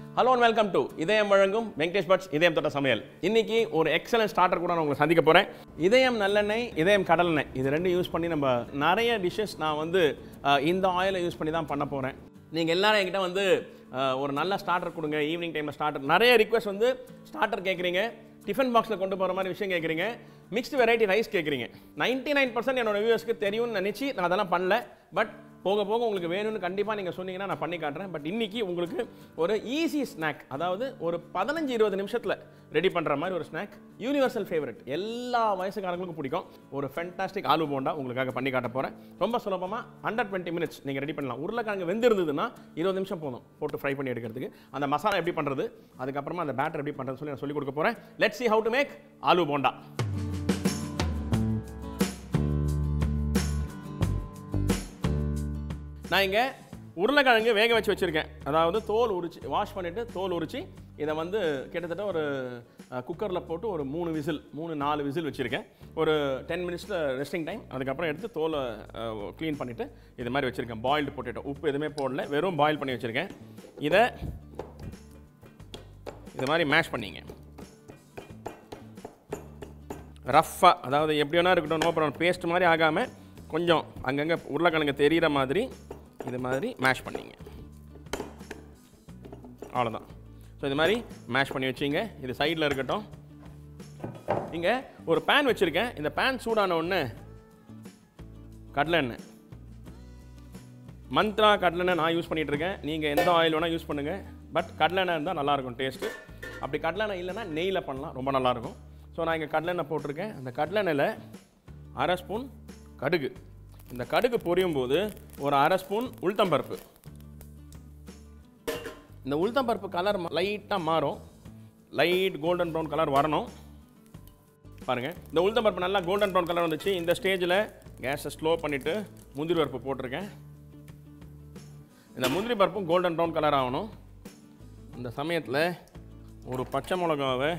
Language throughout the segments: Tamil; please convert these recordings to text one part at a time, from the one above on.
ஹலோ அண்ட் வெல்கம் டு இதயம் வழங்கும் வெங்கடேஷ் பட்ஸ் இதயம் தொட்ட சமையல் இன்னைக்கு ஒரு எக்ஸலன்ட் ஸ்டார்டர் கூட நான் உங்களை சந்திக்க போகிறேன் இதயம் நல்லெண்ணெய் இதயம் கடலெண்ணெய் இது ரெண்டும் யூஸ் பண்ணி நம்ம நிறைய டிஷ்ஷஸ் நான் வந்து அஹ், இந்த ஆயிலை யூஸ் பண்ணி தான் பண்ண போகிறேன் நீங்கள் எல்லாரும் என்கிட்ட வந்து அஹ், ஒரு நல்ல ஸ்டார்டர் கொடுங்க ஈவினிங் டைமில் ஸ்டார்டர் நிறைய ரிக்வெஸ்ட் வந்து ஸ்டார்டர் கேட்குறீங்க டிஃபன் பாக்ஸில் கொண்டு போகிற மாதிரி விஷயம் கேட்குறீங்க மிக்ஸ்டு வெரைட்டி ரைஸ் கேட்குறீங்க நைன்ட்டி நைன் பர்சன்ட் என்னோட வியூவர்ஸ்க்கு தெரியும்னு நினச்சி நான் அதெல்லாம் பண்ணல பட் போக போக உங்களுக்கு வேணும்னு கண்டிப்பாக நீங்கள் சொன்னீங்கன்னா நான் பண்ணி காட்டுறேன் பட் இன்னைக்கு உங்களுக்கு ஒரு ஈஸி ஸ்நாக் அதாவது ஒரு பதினஞ்சு இருபது நிமிஷத்தில் ரெடி பண்ணுற மாதிரி ஒரு ஸ்நாக் யூனிவர்சல் ஃபேவரட் எல்லா வயசுக்காரங்களுக்கும் பிடிக்கும் ஒரு ஃபென்டாஸ்டிக் ஆலு போண்டா உங்களுக்காக பண்ணி காட்ட போகிறேன் ரொம்ப சுலபமாக அண்டர் டுவெண்ட்டி மினிட்ஸ் நீங்கள் ரெடி பண்ணலாம் உருளைக்கிழங்கு வெந்திருந்ததுன்னா இருபது நிமிஷம் போதும் போட்டு ஃப்ரை பண்ணி எடுக்கிறதுக்கு அந்த மசாலா எப்படி பண்ணுறது அதுக்கப்புறமா அந்த பேட்டர் எப்படி பண்ணுறதுன்னு சொல்லி நான் சொல்லிக் கொடுக்க போகிறேன் let see how to make aloo bonda நான் இங்கே உருளைக்கிழங்கு வேக வச்சு வச்சுருக்கேன் அதாவது தோல் உரிச்சு வாஷ் பண்ணிவிட்டு தோல் உரிச்சு இதை வந்து கிட்டத்தட்ட ஒரு குக்கரில் போட்டு ஒரு மூணு விசில் மூணு நாலு விசில் வச்சுருக்கேன் ஒரு டென் மினிட்ஸில் ரெஸ்டிங் டைம் அதுக்கப்புறம் எடுத்து தோலை க்ளீன் பண்ணிவிட்டு இது மாதிரி வச்சுருக்கேன் பாயில்டு பொட்டேட்டோ உப்பு எதுவுமே போடல வெறும் பாயில் பண்ணி வச்சுருக்கேன் இதை இது மாதிரி மேஷ் பண்ணிங்க ரஃப்பாக அதாவது எப்படி வேணா இருக்கட்டும் நோ ப்ராப்ளம் பேஸ்ட் மாதிரி ஆகாமல் கொஞ்சம் அங்கங்கே உருளைக்கிழங்கு தெரிகிற மாதிரி இது மாதிரி மேஷ் பண்ணிங்க அவ்வளோதான் ஸோ இது மாதிரி மேஷ் பண்ணி வச்சிங்க இது சைடில் இருக்கட்டும் இங்கே ஒரு பேன் வச்சுருக்கேன் இந்த பேன் சூடான உடனே கடலை எண்ணெய் மந்த்ரா கடலெண்ணெய் நான் யூஸ் பண்ணிட்டு இருக்கேன் நீங்கள் எந்த ஆயில் வேணால் யூஸ் பண்ணுங்கள் பட் கடலெண்ணெய் இருந்தால் நல்லாயிருக்கும் டேஸ்ட்டு அப்படி கடலெண்ணெய் இல்லைன்னா நெய்யில் பண்ணலாம் ரொம்ப நல்லாயிருக்கும் ஸோ நான் இங்கே கடலெண்ணெய் போட்டிருக்கேன் அந்த கடலெண்ணெயில் அரை ஸ்பூன் கடுகு இந்த கடுகு பொரியும் போது ஒரு அரை ஸ்பூன் உளுத்தம்பருப்பு இந்த உளுத்தம்பருப்பு கலர் லைட்டாக மாறும் லைட் கோல்டன் ப்ரௌன் கலர் வரணும் பாருங்கள் இந்த உளுத்தம்பருப்பு நல்லா கோல்டன் ப்ரௌன் கலர் வந்துச்சு இந்த ஸ்டேஜில் கேஸை ஸ்லோ பண்ணிவிட்டு முந்திரி பருப்பு போட்டிருக்கேன் இந்த முந்திரி பருப்பும் கோல்டன் ப்ரௌன் கலர் ஆகணும் இந்த சமயத்தில் ஒரு பச்சை மிளகாவை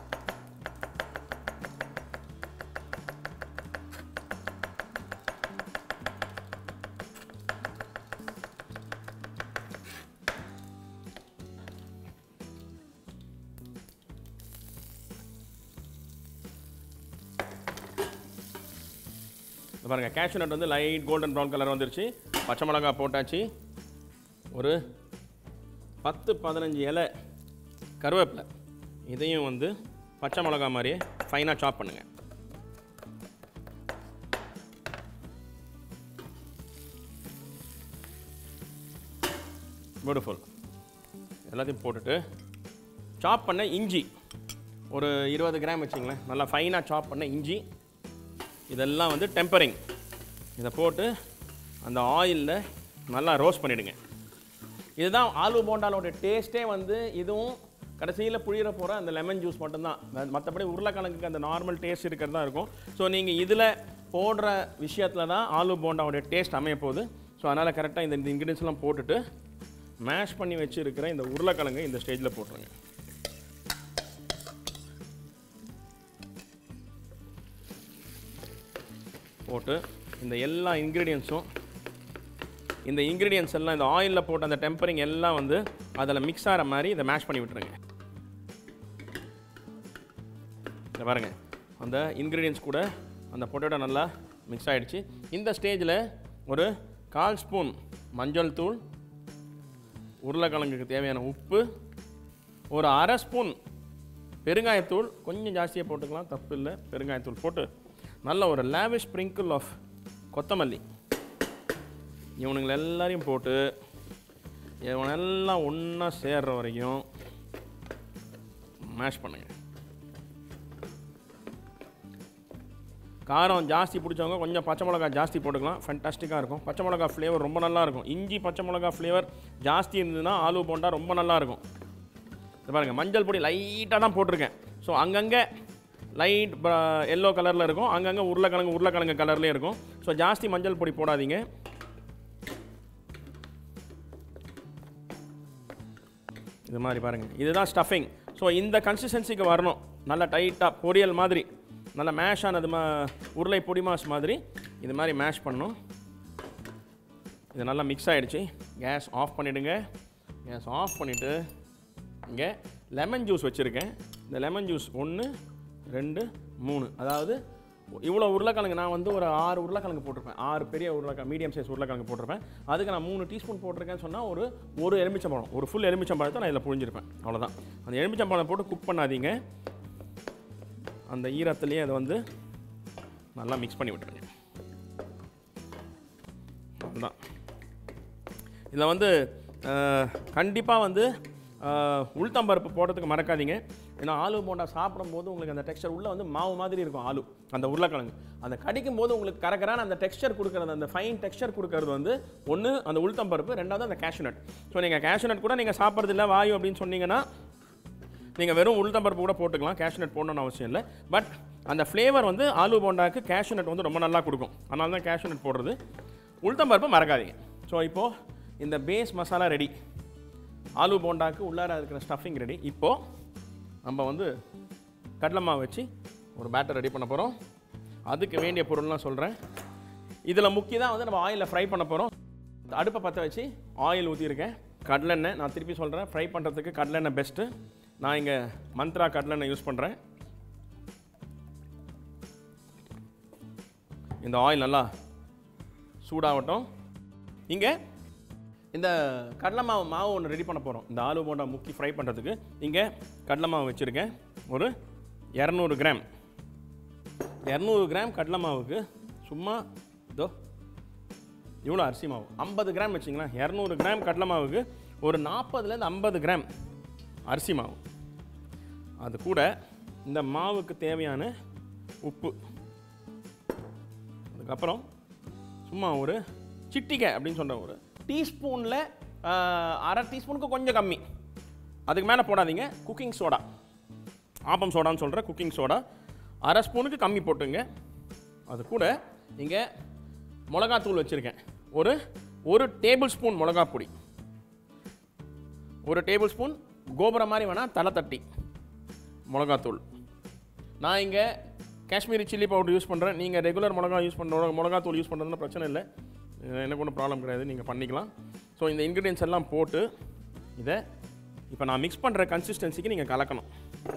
இது பாருங்கள் கேஷ்யூ நட் வந்து லைட் கோல்டன் ப்ரௌன் கலர் வந்துருச்சு பச்சை மிளகா போட்டாச்சு ஒரு பத்து பதினஞ்சு இலை கருவேப்பிலை இதையும் வந்து பச்சை மிளகா மாதிரியே ஃபைனாக சாப் பண்ணுங்க பியூட்டிஃபுல் எல்லாத்தையும் போட்டுட்டு சாப் பண்ண இஞ்சி ஒரு இருபது கிராம் வச்சிங்களேன் நல்லா ஃபைனாக சாப் பண்ண இஞ்சி இதெல்லாம் வந்து டெம்பரிங் இதை போட்டு அந்த ஆயிலில் நல்லா ரோஸ்ட் பண்ணிவிடுங்க இதுதான் ஆலு போண்டாலோட டேஸ்ட்டே வந்து இதுவும் கடைசியில் புளியிற போகிற அந்த லெமன் ஜூஸ் மட்டும்தான் ம- மற்றபடி உருளைக்கிழங்குக்கு அந்த நார்மல் டேஸ்ட் இருக்கிறதா இருக்கும் ஸோ நீங்கள் இதில் போடுற விஷயத்தில் தான் ஆலு போண்டாவோட டேஸ்ட் அமைய போகுது ஸோ அதனால் கரெக்டாக இந்த இன்க்ரீடியன்ஸ்லாம் போட்டுட்டு மேஷ் பண்ணி வச்சுருக்கிற இந்த உருளைக்கிழங்கு இந்த ஸ்டேஜில் போட்டுருங்க போட்டு இந்த எல்லா இன்க்ரீடியன்ஸும் இந்த இன்க்ரீடியன்ஸ் எல்லாம் இந்த ஆயிலில் போட்ட அந்த டெம்பரிங் எல்லாம் வந்து அதில் மிக்ஸ் ஆகிற மாதிரி இதை மேஷ் பண்ணி விட்டுருங்க இதை பாருங்க அந்த இன்க்ரீடியன்ஸ் கூட அந்த பொட்டேட்டோ நல்லா மிக்ஸ் ஆகிடுச்சு இந்த ஸ்டேஜில் ஒரு கால் ஸ்பூன் மஞ்சள் தூள் உருளைக்கிழங்குக்கு தேவையான உப்பு ஒரு அரை ஸ்பூன் பெருங்காயத்தூள் கொஞ்சம் ஜாஸ்தியாக போட்டுக்கலாம் தப்பு இல்லை பெருங்காயத்தூள் போட்டு நல்ல ஒரு லேவிஷ் ஸ்ப்ரிங்கிள் ஆஃப் கொத்தமல்லி இவனுங்களை எல்லாரையும் போட்டு இவனெல்லாம் ஒன்றா சேர்ற வரைக்கும் மேஷ் பண்ணுங்க காரம் ஜாஸ்தி பிடிச்சவங்க கொஞ்சம் பச்சை மிளகா ஜாஸ்தி போட்டுக்கலாம் ஃபேண்டாஸ்டிக்காக இருக்கும் பச்சை மிளகா ஃப்ளேவர் ரொம்ப நல்லா இருக்கும் இஞ்சி பச்சை மிளகா ஃப்ளேவர் ஜாஸ்தி இருந்ததுன்னா ஆலு போண்டா ரொம்ப நல்லா இருக்கும் இது பாருங்க மஞ்சள் பொடி லைட்டாக தான் போட்டிருக்கேன் ஸோ அங்கங்கே லைட் எல்லோ கலரில் இருக்கும் அங்கங்கே உருளைக்கிழங்கு உருளைக்கிழங்கு கலர்லேயே இருக்கும் ஸோ ஜாஸ்தி மஞ்சள் பொடி போடாதீங்க இது மாதிரி பாருங்கள் இதுதான் ஸ்டஃபிங் ஸோ இந்த கன்சிஸ்டன்சிக்கு வரணும் நல்லா டைட்டாக பொரியல் மாதிரி நல்லா மேஷ் ஆனது மா உருளை பொடி மாஸ் மாதிரி இது மாதிரி மேஷ் பண்ணணும் இது நல்லா மிக்ஸ் ஆகிடுச்சு கேஸ் ஆஃப் பண்ணிவிடுங்க கேஸ் ஆஃப் பண்ணிவிட்டு இங்கே லெமன் ஜூஸ் வச்சுருக்கேன் இந்த லெமன் ஜூஸ் ஒன்று ரெண்டு மூணு அதாவது இவ்வளோ உருளைக்கிழங்கு நான் வந்து ஒரு ஆறு உருளைக்கிழங்கு போட்டிருப்பேன் ஆறு பெரிய உருளைக்கிழங்கு மீடியம் சைஸ் உருளைக்கிழங்கு போட்டிருப்பேன் அதுக்கு நான் மூணு டீஸ்பூன் போட்டிருக்கேன்னு சொன்னால் ஒரு ஒரு எலுமிச்சம்பழம் ஒரு ஃபுல் எலுமிச்சம்பழத்தை நான் இதில் புழிஞ்சிருப்பேன் அவ்வளோதான் அந்த எலுமிச்சம்பழம் போட்டு குக் பண்ணாதீங்க அந்த ஈரத்துலேயே அதை வந்து நல்லா மிக்ஸ் பண்ணி விட்டுருங்க அதுதான் இதில் வந்து கண்டிப்பாக வந்து அஹ், உளுத்தம்பருப்பு போடுறதுக்கு மறக்காதீங்க ஏன்னா ஆலு போண்டா சாப்பிடும்போது உங்களுக்கு அந்த டெக்ஸ்சர் உள்ளே வந்து மாவு மாதிரி இருக்கும் ஆலு அந்த உருளைக்கிழங்கு அந்த கடிக்கும் போது உங்களுக்கு கரகரான அந்த டெக்ஸ்சர் கொடுக்குறது அந்த ஃபைன் டெக்ஸ்சர் கொடுக்கறது வந்து ஒன்று அந்த உளுத்தம்பருப்பு ரெண்டாவது அந்த கேஷ்யூநட் ஸோ நீங்கள் கேஷ்யூநட் கூட நீங்கள் சாப்பிட்றது இல்லை வாயு அப்படின்னு சொன்னீங்கன்னா நீங்கள் வெறும் உளுத்தம்பருப்பு கூட போட்டுக்கலாம் கேஷ்நட் போடணும்னு அவசியம் இல்லை பட் அந்த ஃப்ளேவர் வந்து ஆலு போண்டாக்கு கேஷ்நட் வந்து ரொம்ப நல்லா கொடுக்கும் அதனால தான் கேஷ்நட் போடுறது உளுத்தம்பருப்பு மறக்காதீங்க ஸோ இப்போது இந்த பேஸ் மசாலா ரெடி ஆலு போண்டாக்கு உள்ளார இருக்கிற ஸ்டஃபிங் ரெடி இப்போது நம்ம வந்து கடலை மாவு வச்சு ஒரு பேட்டர் ரெடி பண்ண போகிறோம் அதுக்கு வேண்டிய பொருள்லாம் சொல்கிறேன் இதில் முக்கியமாக வந்து நம்ம ஆயிலில் ஃப்ரை பண்ண போகிறோம் அடுப்பை பற்ற வச்சு ஆயில் ஊற்றிருக்கேன் கடலெண்ணெய் நான் திருப்பி சொல்கிறேன் ஃப்ரை பண்ணுறதுக்கு கடலெண்ணெய் பெஸ்ட்டு நான் இங்கே மந்த்ரா கடலெண்ணெய் யூஸ் பண்ணுறேன் இந்த ஆயில் நல்லா சூடாகட்டும் இங்கே இந்த கடலை மாவு மாவு ஒன்று ரெடி பண்ண போகிறோம் இந்த ஆலு போண்டா முக்கி ஃப்ரை பண்ணுறதுக்கு இங்கே கடலை மாவு வச்சுருக்கேன் ஒரு இரநூறு கிராம் இரநூறு கிராம் கடலை மாவுக்கு சும்மா இதோ இவ்வளோ அரிசி மாவு ஐம்பது கிராம் வச்சிங்களேன் இரநூறு கிராம் கடலை மாவுக்கு ஒரு நாற்பதுலேருந்து ஐம்பது கிராம் அரிசி மாவு அது கூட இந்த மாவுக்கு தேவையான உப்பு அதுக்கப்புறம் சும்மா ஒரு சிட்டிகை அப்படின்னு சொல்கிற ஒரு டீஸ்பூனில் அரை டீஸ்பூனுக்கு கொஞ்சம் கம்மி அதுக்கு மேலே போடாதீங்க குக்கிங் சோடா ஆப்பம் சோடான்னு சொல்கிற குக்கிங் சோடா அரை ஸ்பூனுக்கு கம்மி போட்டுங்க அது கூட இங்கே மிளகாத்தூள் வச்சுருக்கேன் ஒரு ஒரு டேபிள் ஸ்பூன் மிளகாப் பொடி ஒரு டேபிள் ஸ்பூன் கோபுரம் மாதிரி வேணால் தலை தட்டி மிளகாத்தூள் நான் இங்கே காஷ்மீரி சில்லி பவுடர் யூஸ் பண்ணுறேன் நீங்கள் ரெகுலர் மிளகா யூஸ் பண்ணுற மிளகாத்தூள் யூஸ் பண்ணுறதுல பிரச்சனை இல்லை அஹ் எனக்கு ஒன்றும் ப்ராப்ளம் கிடையாது நீங்கள் பண்ணிக்கலாம் ஸோ இந்த இன்க்ரீடியன்ஸ் எல்லாம் போட்டு இதை இப்போ நான் மிக்ஸ் பண்ணுற கன்சிஸ்டன்சிக்கு நீங்கள் கலக்கணும்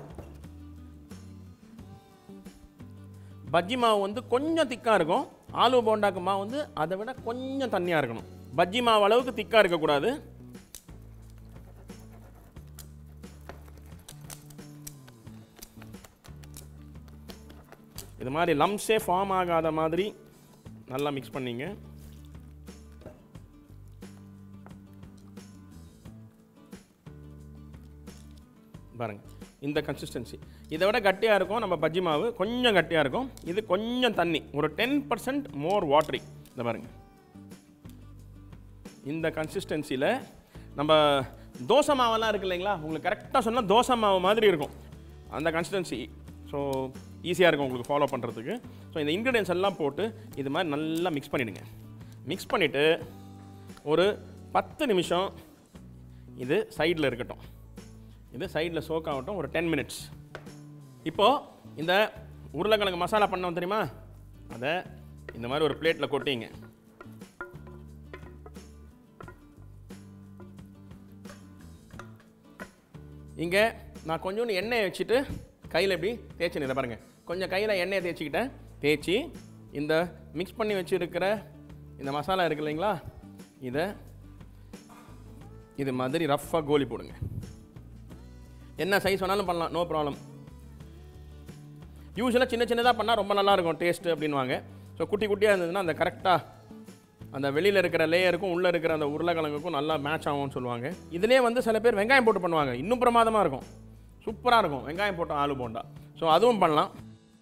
பஜ்ஜி மாவு வந்து கொஞ்சம் திக்காக இருக்கும் ஆலு போண்டாக்கு மாவு வந்து அதை விட கொஞ்சம் தண்ணியாக இருக்கணும் பஜ்ஜி மாவு அளவுக்கு திக்காக இருக்கக்கூடாது இது மாதிரி லம்ஸே ஃபார்ம் ஆகாத மாதிரி நல்லா மிக்ஸ் பண்ணிங்க பாருங்க இந்த கன்சிஸ்டன்சி இதை விட கட்டியாக இருக்கும் நம்ம பஜ்ஜி மாவு கொஞ்சம் கட்டியாக இருக்கும் இது கொஞ்சம் தண்ணி ஒரு டென் பர்சன்ட் மோர் வாட்டரி இந்த பாருங்க இந்த கன்சிஸ்டன்சியில் நம்ம தோசை மாவெல்லாம் இருக்கு இல்லைங்களா உங்களுக்கு கரெக்டாக சொன்னால் தோசை மாவு மாதிரி இருக்கும் அந்த கன்சிஸ்டன்சி ஸோ ஈஸியாக இருக்கும் உங்களுக்கு ஃபாலோ பண்ணுறதுக்கு ஸோ இந்த இன்க்ரீடியன்ஸ் எல்லாம் போட்டு இது மாதிரி நல்லா மிக்ஸ் பண்ணிவிடுங்க மிக்ஸ் பண்ணிவிட்டு ஒரு பத்து நிமிஷம் இது சைடில் இருக்கட்டும் இது சைடில் சோக் ஆகட்டும் ஒரு டென் மினிட்ஸ் இப்போது இந்த உருளைக்கிழங்கு மசாலா பண்ணோம் தெரியுமா அதை இந்த மாதிரி ஒரு பிளேட்டில் கொட்டிங்க இங்கே நான் கொஞ்சோண்டு எண்ணெயை வச்சுட்டு கையில் எப்படி தேய்ச்சி இதை பாருங்கள் கொஞ்சம் கையில் எண்ணெயை தேய்ச்சிக்கிட்டேன் தேய்ச்சி இந்த மிக்ஸ் பண்ணி வச்சுருக்கிற இந்த மசாலா இருக்கு இல்லைங்களா இதை இது மாதிரி ரஃப்பாக கோலி போடுங்க என்ன சைஸ் வேணாலும் பண்ணலாம் நோ ப்ராப்ளம் யூஸ்வலாக சின்ன சின்னதாக பண்ணால் ரொம்ப நல்லா இருக்கும் டேஸ்ட்டு அப்படின்வாங்க ஸோ குட்டி குட்டியாக இருந்ததுன்னா அந்த கரெக்டாக அந்த வெளியில் இருக்கிற லேயருக்கும் உள்ளே இருக்கிற அந்த உருளைக்கிழங்குக்கும் நல்லா மேட்ச் ஆகும்னு சொல்லுவாங்க இதுலேயே வந்து சில பேர் வெங்காயம் போட்டு பண்ணுவாங்க இன்னும் பிரமாதமாக இருக்கும் சூப்பராக இருக்கும் வெங்காயம் போட்ட ஆலு போண்டா ஸோ அதுவும் பண்ணலாம்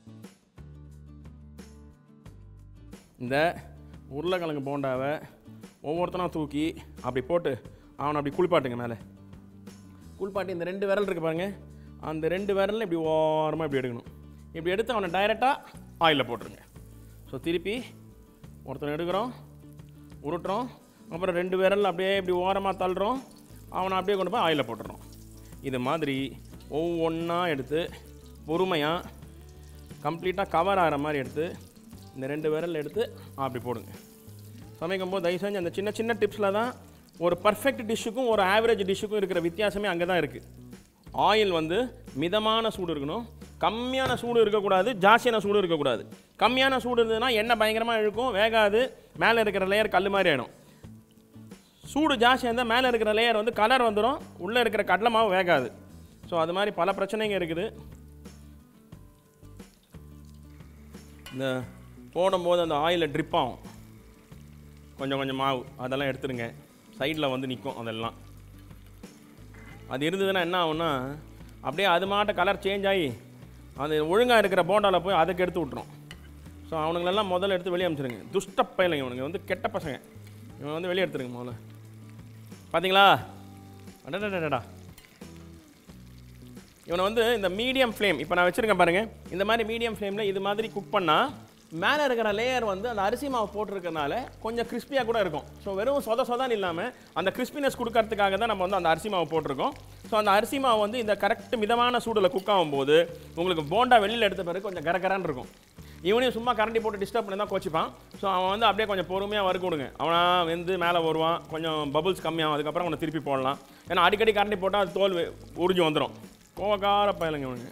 இந்த உருளைக்கிழங்கு போண்டாவை ஒவ்வொருத்தனா தூக்கி அப்படி போட்டு அவனை அப்படி குளிப்பாட்டுங்க மேலே குளிப்பாட்டி இந்த ரெண்டு விரல் இருக்கு பாருங்க அந்த ரெண்டு விரலில் இப்படி ஓரமாக இப்படி எடுக்கணும் இப்படி எடுத்து அவனை டைரெக்டாக ஆயிலில் போட்டுருங்க ஸோ திருப்பி ஒருத்தன் எடுக்கிறோம் உருட்டுறோம் அப்புறம் ரெண்டு விரல் அப்படியே இப்படி ஓரமாக தள்ளுறோம் அவனை அப்படியே கொண்டு போய் ஆயிலில் போட்டுறோம் இது மாதிரி ஒவ்வொன்றா எடுத்து பொறுமையாக கம்ப்ளீட்டாக கவர் ஆகிற மாதிரி எடுத்து இந்த ரெண்டு விரல் எடுத்து அப்படி போடுங்க சமைக்கும் போது தயவு செஞ்சு அந்த சின்ன சின்ன டிப்ஸில் தான் ஒரு பர்ஃபெக்ட் டிஷ்ஷுக்கும் ஒரு ஆவரேஜ் டிஷ்ஷுக்கும் இருக்கிற வித்தியாசமே அங்கே தான் இருக்குது ஆயில் வந்து மிதமான சூடு இருக்கணும் கம்மியான சூடு இருக்கக்கூடாது ஜாஸ்தியான சூடு இருக்கக்கூடாது கம்மியான சூடு இருந்ததுன்னா எண்ணெய் பயங்கரமாக இழுக்கும் வேகாது மேலே இருக்கிற லேயர் கல் மாதிரி ஆகிடும் சூடு ஜாஸ்தியாக இருந்தால் மேலே இருக்கிற லேயர் வந்து கலர் வந்துடும் உள்ளே இருக்கிற கடலை மாவு வேகாது ஸோ அது மாதிரி பல பிரச்சனைங்க இருக்குது இந்த போடும்போது அந்த ஆயிலில் ட்ரிப் ஆகும் கொஞ்சம் கொஞ்சம் மாவு அதெல்லாம் எடுத்துருங்க சைடில் வந்து நிற்கும் அதெல்லாம் அது இருந்ததுன்னா என்ன ஆகும்னா அப்படியே அது மாட்ட கலர் சேஞ்ச் ஆகி அது ஒழுங்காக இருக்கிற போண்டாவில் போய் அதுக்கு எடுத்து விட்ரும் ஸோ அவனுங்களெல்லாம் முதல்ல எடுத்து வெளியே அனுப்பிச்சிருங்க துஷ்ட பயிலுங்க இவனுங்க வந்து கெட்ட பசங்க இவன் வந்து வெளியே எடுத்துருங்க முதல்ல பார்த்தீங்களா அடடடடா இவனை வந்து இந்த மீடியம் ஃப்ளேம் இப்போ நான் வச்சுருக்கேன் பாருங்கள் இந்த மாதிரி மீடியம் ஃப்ளேமில் இது மாதிரி குக் பண்ணால் மேலே இருக்கிற லேயர் வந்து அந்த அரிசி மாவு போட்டிருக்கனால கொஞ்சம் கிறிஸ்பியாக கூட இருக்கும் ஸோ வெறும் சொத சொதான்னு இல்லாமல் அந்த கிறிஸ்பினஸ் கொடுக்கறதுக்காக தான் நம்ம வந்து அந்த அரிசி மாவு போட்டிருக்கோம் ஸோ அந்த அரிசி மாவு வந்து இந்த கரெக்ட் மிதமான சூடில் குக் ஆகும்போது உங்களுக்கு போண்டா வெளியில் எடுத்த பிறகு கொஞ்சம் கரகரான்னு இருக்கும் இவனையும் சும்மா கரண்டி போட்டு டிஸ்டர்ப் பண்ணி தான் கோச்சிப்பான் ஸோ அவன் வந்து அப்படியே கொஞ்சம் பொறுமையாக வறுக்க விடுங்க அவனா வெந்து மேலே வருவான் கொஞ்சம் பபுள்ஸ் கம்மியாகும் அதுக்கப்புறம் அவனை திருப்பி போடலாம் ஏன்னா அடிக்கடி கரண்டி போட்டால் அது தோல் வெ- உறிஞ்சு வந்துடும் கோவக்கார பயலுங்க இவனுங்க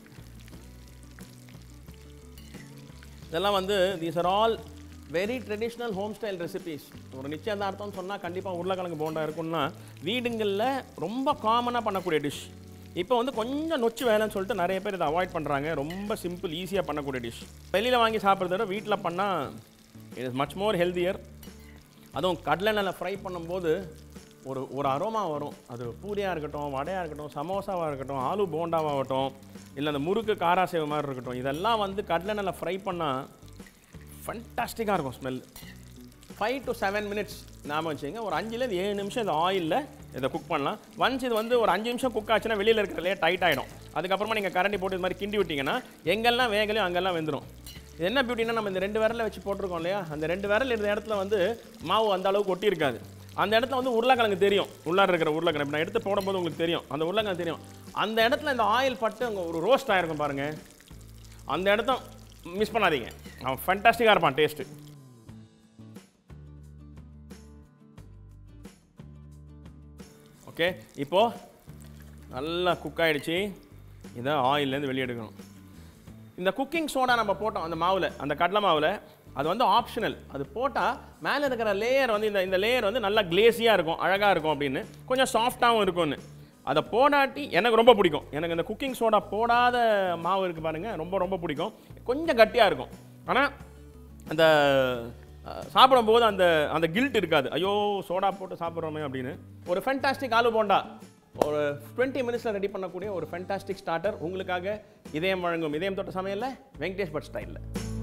இதெல்லாம் வந்து these are all very traditional home style recipes ஒரு நிச்சயதார்த்தம்னு சொன்னால் கண்டிப்பாக உருளைக்கிழங்கு போண்டா இருக்கும்னா வீடுங்களில் ரொம்ப காமனாக பண்ணக்கூடிய டிஷ் இப்போ வந்து கொஞ்சம் நொச்சு வேலைன்னு சொல்லிட்டு நிறைய பேர் இதை அவாய்ட் பண்ணுறாங்க ரொம்ப சிம்பிள் ஈஸியாக பண்ணக்கூடிய டிஷ் வெளியில் வாங்கி சாப்பிட்றத விட வீட்டில் பண்ணால் it is much more healthier அதுவும் கடலை நல்லா ஃப்ரை பண்ணும்போது ஒரு ஒரு அரோமா வரும் அது பூரியாக இருக்கட்டும் வடையாக இருக்கட்டும் சமோசாவாக இருக்கட்டும் ஆலு போண்டாவாகட்டும் இல்லை அந்த முறுக்கு காராசேவு மாதிரி இருக்கட்டும் இதெல்லாம் வந்து கடலை நல்லா ஃப்ரை பண்ணால் ஃபண்டாஸ்டிக்காக இருக்கும் smell five to seven minutes நாம வச்சுங்க ஒரு அஞ்சுலேருந்து ஏழு நிமிஷம் இந்த ஆயிலில் இதை குக் பண்ணலாம் ஒன்ஸ் இது வந்து ஒரு அஞ்சு நிமிஷம் குக் ஆச்சுன்னா வெளியில் இருக்கிற லேயர் டைட் ஆகிடும் அதுக்கப்புறமா நீங்கள் கரண்டி போட்டு இது மாதிரி கிண்டி விட்டீங்கன்னா எங்கெல்லாம் வேகலையோ அங்கெல்லாம் வெந்துடும் இது என்ன பியூட்டினா நம்ம இந்த ரெண்டு விரலில் வச்சு போட்டிருக்கோம் இல்லையா அந்த ரெண்டு விரல் இருந்த இடத்துல வந்து மாவு அந்த அளவுக்கு ஒட்டி இருக்காது அந்த இடத்துல வந்து உருளைக்கிழங்கு தெரியும் உள்ளார இருக்கிற உருளைக்கிழங்கு இப்ப நான் எடுத்து போடும்போது உங்களுக்கு தெரியும் அந்த உருளைக்கிழங்கு தெரியும் அந்த இடத்துல இந்த ஆயில் பட்டு அங்கே ஒரு ரோஸ்ட் ஆயிருக்கும் பாருங்க அந்த இடத்த மிஸ் பண்ணாதீங்க அவன் ஃபண்டாஸ்டிக்காக இருப்பான் டேஸ்ட்டு ஓகே இப்போது நல்லா குக் ஆயிடுச்சு இதை ஆயிலேருந்து வெளியே எடுக்கணும் இந்த குக்கிங் சோடா நம்ம போட்டோம் அந்த மாவில் அந்த கடலை மாவில் அது வந்து ஆப்ஷனல் அது போட்டால் மேலே இருக்கிற லேயர் வந்து இந்த இந்த லேயர் வந்து நல்லா கிளேசியாக இருக்கும் அழகாக இருக்கும் அப்படின்னு கொஞ்சம் சாஃப்டாகவும் இருக்கும்னு அதை போடாட்டி எனக்கு ரொம்ப பிடிக்கும் எனக்கு இந்த குக்கிங் சோடா போடாத மாவு இருக்குது பாருங்கள் ரொம்ப ரொம்ப பிடிக்கும் கொஞ்சம் கட்டியாக இருக்கும் ஆனால் அந்த அஹ், சாப்பிடும்போது அந்த அந்த கில்ட் இருக்காது ஐயோ சோடா போட்டு சாப்பிட்றோமே அப்படின்னு ஒரு ஃபென்டாஸ்டிக் ஆலு போண்டா ஒரு டுவெண்ட்டி மினிட்ஸில் ரெடி பண்ணக்கூடிய ஒரு ஃபென்டாஸ்டிக் ஸ்டார்டர் உங்களுக்காக இதயம் வழங்கும் இதயம் தொட்ட சமையலில் வெங்கடேஷ் பட் ஸ்டைலில்